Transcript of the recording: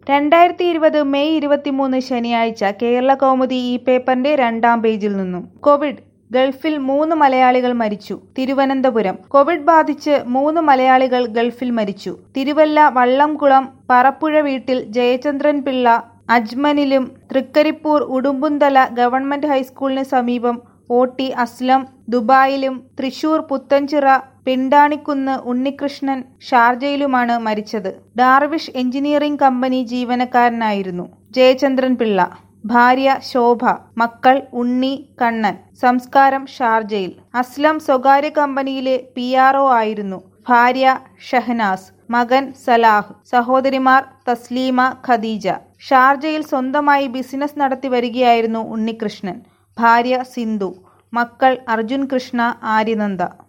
രണ്ടായിരത്തി ഇരുപത് മെയ് ഇരുപത്തിമൂന്ന് ശനിയാഴ്ച കേരള കൗമുദി ഈ പേപ്പറിന്റെ രണ്ടാം പേജിൽ നിന്നും കോവിഡ് ഗൾഫിൽ മൂന്ന് മലയാളികൾ മരിച്ചു തിരുവനന്തപുരം കോവിഡ് ബാധിച്ച് മൂന്ന് മലയാളികൾ ഗൾഫിൽ മരിച്ചു തിരുവല്ല വള്ളംകുളം പറപ്പുഴ വീട്ടിൽ ജയചന്ദ്രൻ പിള്ള അജ്മനിലും തൃക്കരിപ്പൂർ ഉടുമ്പുന്തല ഗവൺമെന്റ് ഹൈസ്കൂളിന് സമീപം ഒ ടി അസ്ലം ദുബായിലും തൃശൂർ പുത്തൻചിറ പിണ്ടാണിക്കുന്ന് ഉണ്ണികൃഷ്ണൻ ഷാർജയിലുമാണ് മരിച്ചത് ഡാർവിഷ് എഞ്ചിനീയറിംഗ് കമ്പനി ജീവനക്കാരനായിരുന്നു ജയചന്ദ്രൻ പിള്ള ഭാര്യ ശോഭ മക്കൾ ഉണ്ണി കണ്ണൻ സംസ്കാരം ഷാർജയിൽ അസ്ലം സ്വകാര്യ കമ്പനിയിലെ പി ആയിരുന്നു ഭാര്യ ഷഹനാസ് മകൻ സലാഹ് സഹോദരിമാർ തസ്ലീമ ഖദീജ ഷാർജയിൽ സ്വന്തമായി ബിസിനസ് നടത്തി വരികയായിരുന്നു ഉണ്ണികൃഷ്ണൻ ഭാര്യ സിന്ധു മക്കൾ അർജുൻ കൃഷ്ണ ആര്യനന്ദ